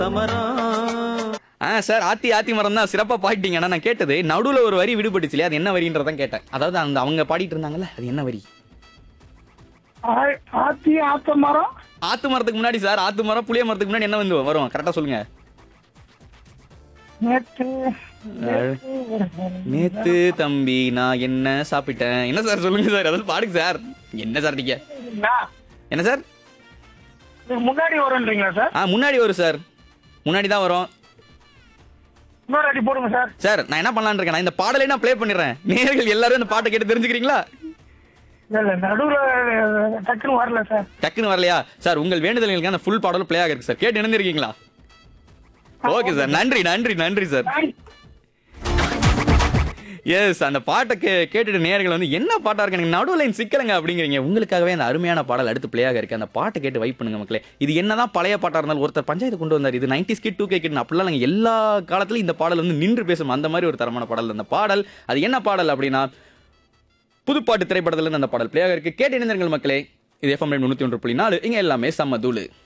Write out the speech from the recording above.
ஆ sir ஆத்தி ஆத்தி மரம் தான் சிறப்பா பாடிட்டீங்க ஆனா நான் கேட்டது நடுவுல ஒரு வரி விடுபட்டுச்சு இல்லையா அது என்ன வரின்றதான் கேட்டேன் அதாவது அந்த அவங்க பாடிட்டு இருந்தாங்கல்ல அது என்ன வரி ஆ- ஆத்தி ஆத்த மரம் ஆத்து மரத்துக்கு முன்னாடி சார் ஆத்து மரம் புளிய மரத்துக்கு முன்னாடி என்ன வந்து வரும் கரெக்டா சொல்லுங்க நேற்று நேத்து தம்பி நான் என்ன சாப்பிட்டேன் என்ன சார் சொல்லுங்க சார் அதாவது பாடுங்க சார் என்ன சார் நீங்க நான் என்ன சார் இதுக்கு முன்னாடி வரும்ன்றீங்களா சார் ஆ முன்னாடி வரும் சார் முன்னாடி தான் வரும் இன்னொரு அடி போடுங்க சார் சார் நான் என்ன பண்ணலாம்னு இருக்கேன் நான் இந்த பாடலை நான் ப்ளே பண்ணிடுறேன் நேயர்கள் எல்லாரும் இந்த பாட்டை கேட்டு தெரிஞ்சுக்கிறீங்களா இல்ல இல்ல நடுவுல டக்குன்னு வரல சார் டக்குன்னு வரலையா சார் உங்கள் வேண்டுதல்களுக்கு அந்த ஃபுல் பாடலும் ப்ளே ஆகிருக்கு சார் கேட்டு இணைந்திருக்கீங்களா ஓகே சார் நன்றி நன்றி நன்றி சார் எஸ் அந்த பாட்டை கே கேட்டுட்டு நேயர்கள் வந்து என்ன பாட்டா இருக்கு எனக்கு நடுவில் லைன் சிக்கலங்க அப்படிங்கிறீங்க உங்களுக்காகவே அந்த அருமையான பாடல் அடுத்து பிளேயாக இருக்கு அந்த பாட்டை கேட்டு வைப் பண்ணுங்க மக்களே இது என்னதான் பழைய பாட்டா இருந்தாலும் ஒருத்தர் பஞ்சாயத்து கொண்டு வந்தார் இது nineties kid two K kid அப்படிலாம் நாங்கள் எல்லா காலத்துலையும் இந்த பாடல் வந்து நின்று பேசும் அந்த மாதிரி ஒரு தரமான பாடல் அந்த பாடல் அது என்ன பாடல் அப்படின்னா புதுப்பாட்டு திரைப்படத்துல இருந்து அந்த பாடல் பிளேயாக இருக்கு கேட்டு இணைந்தர்கள் மக்களே இது எஃப்எம் முன்னூத்தி ஒன்று புள்ளி நாலு இங்க எல்லாமே செம்ம தூளு